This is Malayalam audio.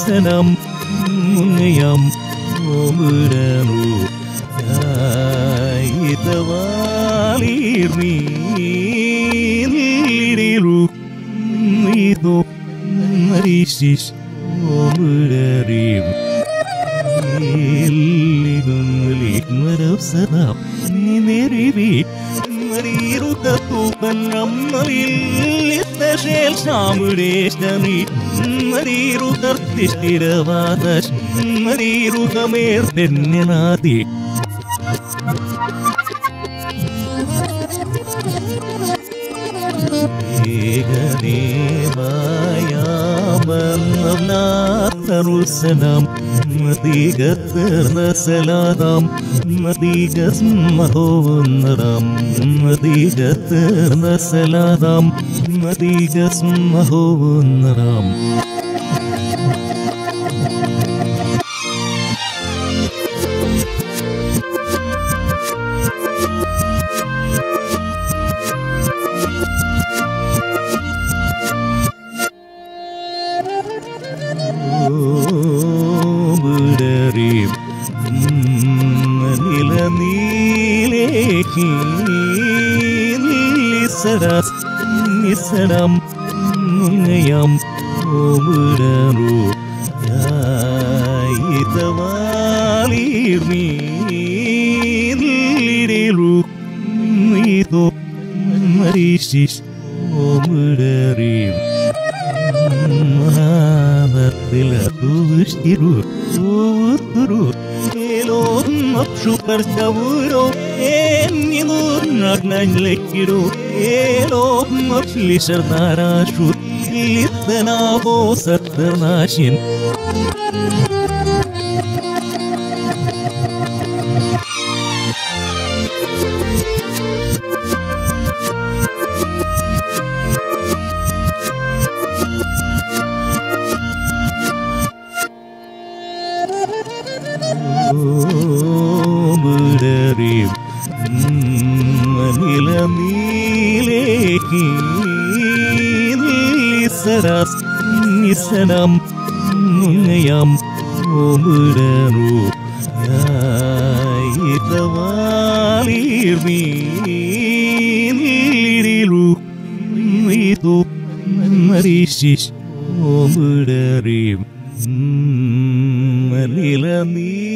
Senam Yam Omuranu Itavalir mi Liru Mido Marisis Omurarim Illigunlik Marapsanap Nimerivi മറിയുത്തൂപ്പന്നമ്മലിൽ സാമുരേശനി മറിയുത്തർത്തിഷ്ഠിരവാദ മറിയുതമേർ തെന്നനാദി ഏകദേവായാമരുസനം മതികത്തർന്നസലാദാം മതികസ്മഹോന്നറാം മതികത്തർന്നസലാദാം മതികസ്മഹോന്നറാം ഓമുരറിയും നിലനീലേക്ക് നിസരസ് നിസരം മുങ്ങയാം ഓമുരറു ിരു നീതോ മരീശിഷ് ഓമുരറിയും മഹാനത്തിലൂഷ്ടിരു ൂർത്തുരു ഏലോന്നക്ഷുപർ ചവുരോ എന്നിലൂർണ്ണഗ്നഞ്ഞിലേക്കിരു ഏലോന്നക്ലിശർ നാരാശു ലിത്തനാവോ സത്തനാശിൻ ഓമുരറിയും നിലനീലേക്ക് നിസരസ് നിസനം മുങ്ങയാം ഓമുരറു ിരു Neethu മരീശിഷ് ഓമുരറിയും നില നീ